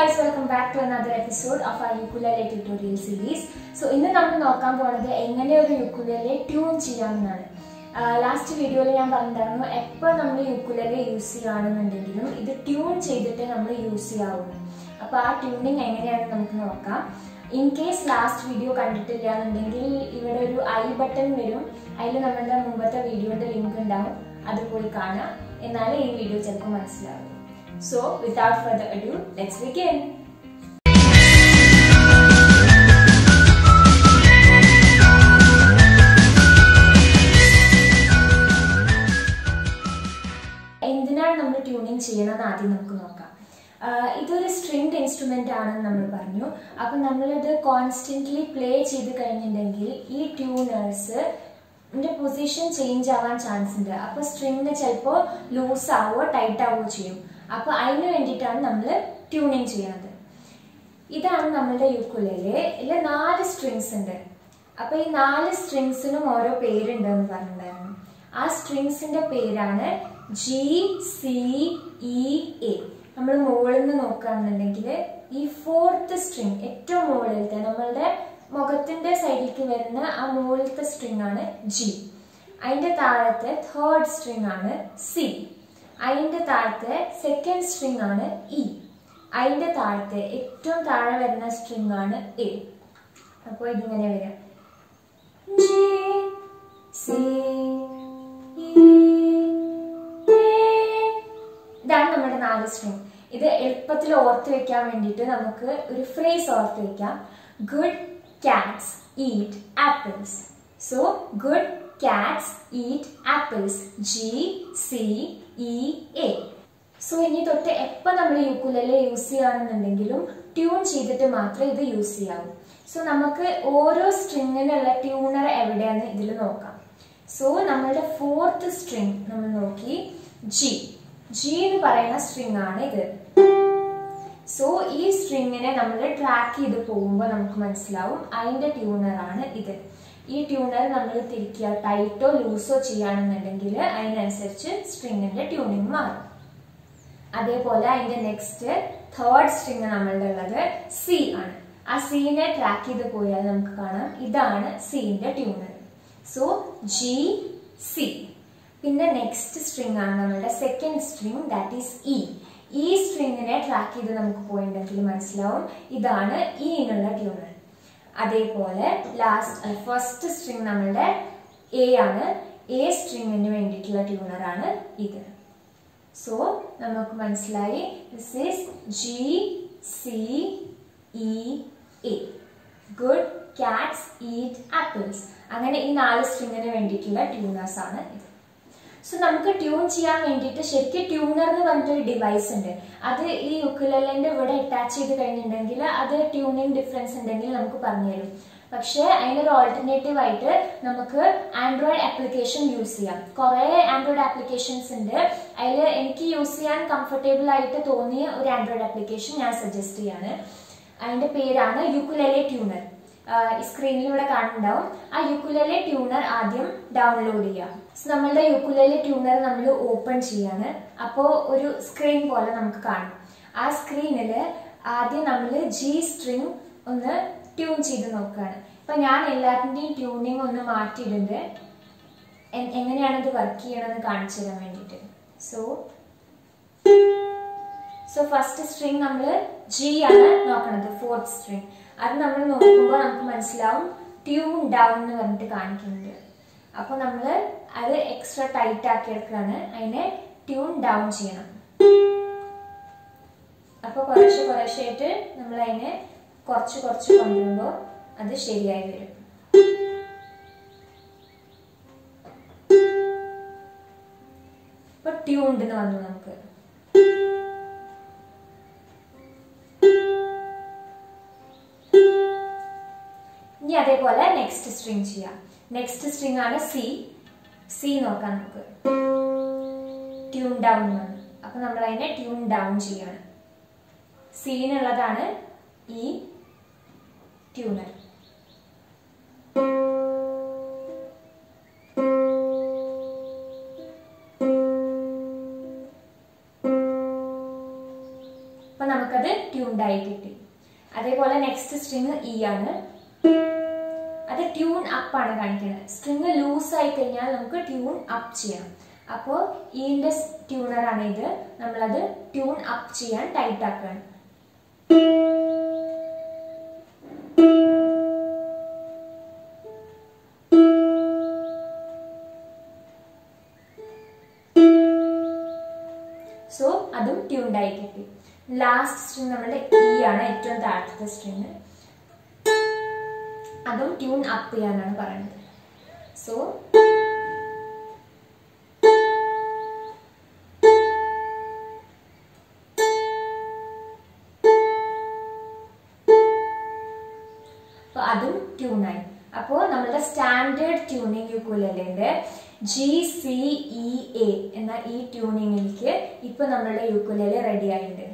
Guys welcome back to another episode of uh ukulele tutorial series so ഇന്ന് നമ്മൾ നോക്കാൻ പോകുന്നത് എങ്ങനെ ഒരു യുക്കുലലെ ട്യൂൺ ചെയ്യാമെന്നാണ് ലാസ്റ്റ് വീഡിയോയിൽ ഞാൻ പറഞ്ഞിട്ടുണ്ടായിരുന്നു എപ്പോൾ നമ്മൾ യുക്കുലലെ യൂസ് ചെയ്യുകയാണെന്നുണ്ടെങ്കിലും ഇത് ട്യൂൺ ചെയ്തിട്ട് നമ്മൾ യൂസ് ചെയ്യാവുള്ളൂ അപ്പോൾ ആ ട്യൂണിങ് എങ്ങനെയാണെന്ന് നമുക്ക് നോക്കാം ഇൻ കേസ് ലാസ്റ്റ് വീഡിയോ കണ്ടിട്ടില്ല എന്നുണ്ടെങ്കിൽ ഇവിടെ ഒരു ഐ ബട്ടൺ വരും അതിൽ നമ്മളുടെ മുമ്പത്തെ വീഡിയോയുടെ ലിങ്ക് ഉണ്ടാവും അത് പോയി കാണാം എന്നാലേ ഈ വീഡിയോ ചിലപ്പോൾ മനസ്സിലാവും So, without further ado, let's begin. എന്തിനാണ് നമ്മൾ ട്യൂണിങ് ചെയ്യണമെന്ന് ആദ്യം നമുക്ക് നോക്കാം ആഹ് ഇതൊരു സ്ട്രിങ്ഡ് ഇൻസ്ട്രുമെന്റ് ആണെന്ന് നമ്മൾ പറഞ്ഞു അപ്പൊ നമ്മളിത് കോൺസ്റ്റന്റ്ലി പ്ലേ ചെയ്ത് കഴിഞ്ഞിട്ടുണ്ടെങ്കിൽ ഈ ട്യൂണേഴ്സ് ഇതിന്റെ പൊസിഷൻ ചേഞ്ച് ആവാൻ ചാൻസ് ഉണ്ട് അപ്പൊ സ്ട്രിങ് ചിലപ്പോൾ ലൂസ് ആവോ ടൈറ്റ് ആവുകയോ ചെയ്യും അപ്പൊ അതിന് വേണ്ടിയിട്ടാണ് നമ്മൾ ട്യൂണിങ് ചെയ്യുന്നത് ഇതാണ് നമ്മളുടെ യുക്കുലയില് ഇതിൽ നാല് സ്ട്രിങ്സ് ഉണ്ട് അപ്പൊ ഈ നാല് സ്ട്രിങ്സിനും ഓരോ പേരുണ്ട് എന്ന് പറഞ്ഞിട്ടുണ്ടായിരുന്നു ആ സ്ട്രിങ്സിന്റെ പേരാണ് ജി സി ഇ എ നമ്മൾ മുകളിൽ നിന്ന് നോക്കുകയാണെന്നുണ്ടെങ്കിൽ ഈ ഫോർത്ത് സ്ട്രിങ് ഏറ്റവും മുകളിലത്തെ നമ്മളുടെ മുഖത്തിന്റെ സൈഡിലേക്ക് വരുന്ന ആ മുകളിലത്തെ സ്ട്രിങ് ആണ് ജി അതിന്റെ താഴത്തെ തേർഡ് സ്ട്രിങ് ആണ് സി അതിന്റെ താഴത്തെ സെക്കൻഡ് സ്ട്രിങ് ആണ് ഇ അതിന്റെ താഴത്തെ ഏറ്റവും താഴെ വരുന്ന സ്ട്രിങ് ആണ് എ അപ്പോൾ ഇതിങ്ങനെ വരാം ജി സി ഇതാണ് നമ്മുടെ നാല് സ്ട്രിങ് ഇത് എളുപ്പത്തിൽ ഓർത്ത് വെക്കാൻ വേണ്ടിയിട്ട് നമുക്ക് ഒരു ഫ്രേസ് ഓർത്ത് വെക്കാം good cats eat apples. So, good cats eat apples. G C E A. So ഇനി തൊട്ട് എപ്പോൾ നമ്മൾ യൂക്കുലലെ യൂസ് ചെയ്യുകയാണെന്നുണ്ടെങ്കിലും ട്യൂൺ ചെയ്തിട്ട് മാത്രമേ ഇത് യൂസ് ചെയ്യാവൂ സോ നമുക്ക് ഓരോ സ്ട്രിങ്ങിനുള്ള ട്യൂണർ എവിടെയാണെന്ന് ഇതിൽ നോക്കാം സോ നമ്മളുടെ ഫോർത്ത് സ്ട്രിങ് നമ്മൾ നോക്കി ജി ജി എന്ന് പറയുന്ന സ്ട്രിങ് ആണ് ഇത് സോ ഈ സ്ട്രിങ്ങിനെ നമ്മൾ ട്രാക്ക് ചെയ്ത് പോകുമ്പോൾ നമുക്ക് മനസ്സിലാവും അതിന്റെ ട്യൂണർ ആണ് ഇത് ഈ ട്യൂണർ നമ്മൾ തിരിക്കുക ടൈറ്റോ ലൂസോ ചെയ്യുകയാണെന്നുണ്ടെങ്കിൽ അതിനനുസരിച്ച് സ്ട്രിങ്ങിന്റെ ട്യൂണിങ് മാറും അതേപോലെ അതിന്റെ നെക്സ്റ്റ് തേർഡ് സ്ട്രിങ് നമ്മളുടെ ഉള്ളത് സി ആണ് ആ സീനെ ട്രാക്ക് ചെയ്ത് പോയാൽ നമുക്ക് കാണാം ഇതാണ് സിന്റെ ട്യൂണർ സോ ജി സി പിന്നെ നെക്സ്റ്റ് സ്ട്രിങ് ആണ് നമ്മളുടെ second string that is E ഈ സ്ട്രിങ്ങിനെ ട്രാക്ക് ചെയ്ത് നമുക്ക് പോയിട്ടുണ്ടെങ്കിൽ മനസ്സിലാവും ഇതാണ് ഈ എന്നുള്ള ട്യൂണർ അതേപോലെ ലാസ്റ്റ് ഫസ്റ്റ് സ്ട്രിങ് നമ്മളുടെ എ ആണ് എ സ്ട്രിങ്ങിന് വേണ്ടിയിട്ടുള്ള ട്യൂണർ ആണ് ഇത് സോ നമുക്ക് മനസ്സിലായി this is G C E A good cats eat apples അങ്ങനെ ഈ നാല് സ്ട്രിങ്ങിന് വേണ്ടിയിട്ടുള്ള ട്യൂണേഴ്സ് ആണ് ഇത് സോ നമുക്ക് ട്യൂൺ ചെയ്യാൻ വേണ്ടിയിട്ട് ശരിക്കും ട്യൂണർ എന്ന് പറഞ്ഞിട്ടൊരു ഡിവൈസ് ഉണ്ട് അത് ഈ യുക്കുലലിന്റെ ഇവിടെ അറ്റാച്ച് ചെയ്ത് കഴിഞ്ഞിട്ടുണ്ടെങ്കിൽ അത് ട്യൂണിങ് ഡിഫറൻസ് ഉണ്ടെങ്കിൽ നമുക്ക് പറഞ്ഞുതരും പക്ഷേ അതിനൊരു ഓൾട്ടർനേറ്റീവ് ആയിട്ട് നമുക്ക് ആൻഡ്രോയിഡ് ആപ്ലിക്കേഷൻ യൂസ് ചെയ്യാം കുറേ ആൻഡ്രോയിഡ് ആപ്ലിക്കേഷൻസ് ഉണ്ട് അതിൽ എനിക്ക് യൂസ് ചെയ്യാൻ കംഫർട്ടബിൾ ആയിട്ട് തോന്നിയ ഒരു ആൻഡ്രോയിഡ് ആപ്ലിക്കേഷൻ ഞാൻ സജസ്റ്റ് ചെയ്യാണ് അതിന്റെ പേരാണ് യുക്കുലലെ ട്യൂണർ സ്ക്രീനിലൂടെ കാണുന്നുണ്ടാവും ആ യുക്കുലലെ ട്യൂണർ ആദ്യം ഡൗൺലോഡ് ചെയ്യാം നമ്മളുടെ യുക്കുലലെ ട്യൂണർ നമ്മൾ ഓപ്പൺ ചെയ്യാണ് അപ്പോൾ ഒരു സ്ക്രീൻ പോലെ നമുക്ക് കാണും ആ സ്ക്രീനിൽ ആദ്യം നമ്മൾ ജി സ്ട്രിങ് ഒന്ന് ട്യൂൺ ചെയ്ത് നോക്കുകയാണ് ഇപ്പൊ ഞാൻ എല്ലാത്തിൻ്റെയും ട്യൂണിങ് ഒന്ന് മാറ്റിയിട്ടുണ്ട് എങ്ങനെയാണ് ഇത് വർക്ക് ചെയ്യണമെന്ന് കാണിച്ചു തരാൻ വേണ്ടിയിട്ട് സോ സോ ഫസ്റ്റ് സ്ട്രിങ് നമ്മൾ ജി ആണ് നോക്കണത് ഫോർത്ത് സ്ട്രിങ് അത് നമ്മൾ നോക്കുമ്പോൾ നമുക്ക് മനസ്സിലാവും ട്യൂൺ ഡൗൺ എന്ന് പറഞ്ഞിട്ട് കാണിക്കുന്നുണ്ട് അപ്പോൾ നമ്മൾ അത് എക്സ്ട്രാ ടൈറ്റ് ആക്കി എടുക്കുകയാണ് അതിനെ ട്യൂൺ ഡൗൺ ചെയ്യണം അപ്പോൾ കുറേശ്ശെ കുറേശ്ശായിട്ട് നമ്മൾ അതിനെ കുറച്ച് കുറച്ച് കൊണ്ടുവരുമ്പോൾ അത് ശരിയായി വരും ഇപ്പൊ ട്യൂൺഡ് എന്ന് വന്നു നമുക്ക് ഇനി അതേപോലെ നെക്സ്റ്റ് സ്ട്രിങ് ചെയ്യാം നെക്സ്റ്റ് സ്ട്രിങ് ആണ് സി സി നോക്കാം നമുക്ക് ട്യൂൺ ഡൗൺ ആണ് അപ്പൊ നമ്മൾ അതിനെ ട്യൂൺ ഡൗൺ ചെയ്യാണ് സീനുള്ളതാണ് ഈ ട്യൂണർ നമുക്കത് ട്യൂൺഡ് ആയി കിട്ടി അതേപോലെ നെക്സ്റ്റ് സ്ട്രിങ് ഇ ആണ് അത് ട്യൂൺ അപ്പ് ആണ് കാണിക്കുന്നത് സ്ട്രിങ് ലൂസ് ആയി കഴിഞ്ഞാൽ നമുക്ക് ട്യൂൺ അപ്പ് ചെയ്യണം അപ്പോൾ ഈന്റെ ട്യൂണർ ആണ് ഇത് നമ്മളത് ട്യൂൺ അപ്പ് ചെയ്യാൻ ടൈറ്റ് ആക്കുകയാണ് സോ അതും ട്യൂൺഡ് ആയി കിട്ടി ലാസ്റ്റ് സ്ട്രിങ് നമ്മുടെ ഇ ആണ് ഏറ്റവും താഴത്തെ സ്ട്രിങ് അതും ട്യൂൺ അപ്പ് ചെയ്യാനാണ് പറയുന്നത് സോ അപ്പൊ അതും ട്യൂണായി അപ്പോൾ നമ്മുടെ സ്റ്റാൻഡേർഡ് ട്യൂണിങ് യൂക്കുലലിന്റെ ജി സി ഇ എ എന്ന ഈ ട്യൂണിങ്ങിലേക്ക് ഇപ്പൊ നമ്മളുടെ യൂക്കുലല് റെഡി ആയിട്ടുണ്ട്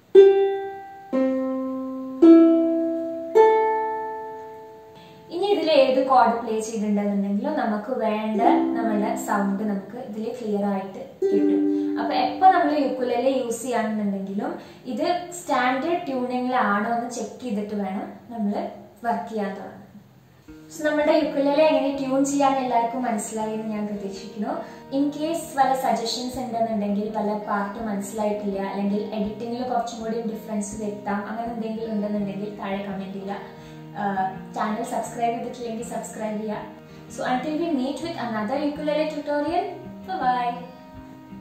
ഇനി ഇതിൽ ഏത് കോഡ് പ്ലേ ചെയ്തിട്ടുണ്ടെന്നുണ്ടെങ്കിലും നമുക്ക് വേണ്ട നമ്മളുടെ സൗണ്ട് നമുക്ക് ഇതിൽ ക്ലിയർ ആയിട്ട് കിട്ടും അപ്പൊ എപ്പോ നമ്മൾ യുക്കുലലെ യൂസ് ചെയ്യാണെന്നുണ്ടെങ്കിലും ഇത് സ്റ്റാൻഡേർഡ് ട്യൂണിങ്ങിലാണോ എന്ന് ചെക്ക് ചെയ്തിട്ട് വേണം നമ്മൾ വർക്ക് ചെയ്യാൻ തുടങ്ങാൻ സോ നമ്മുടെ യുക്കുലലെ എങ്ങനെ ട്യൂൺ ചെയ്യാൻ എല്ലാവർക്കും മനസ്സിലായി എന്ന് ഞാൻ പ്രതീക്ഷിക്കുന്നു ഇൻ കേസ് വല്ല സജഷൻസ് ഉണ്ടെന്നുണ്ടെങ്കിൽ വല്ല പാർട്ട് മനസ്സിലായിട്ടില്ല അല്ലെങ്കിൽ എഡിറ്റിംഗിൽ കുറച്ചും കൂടി ഡിഫറൻസ് വരുത്താം അങ്ങനെ എന്തെങ്കിലും ഉണ്ടെന്നുണ്ടെങ്കിൽ താഴെ കമന്റ് ചെയ്യുക ചാനൽ സബ്സ്ക്രൈബ് ചെയ്തിട്ടില്ലെങ്കിൽ സബ്സ്ക്രൈബ് ചെയ്യുക so until we meet with another ukulele tutorial by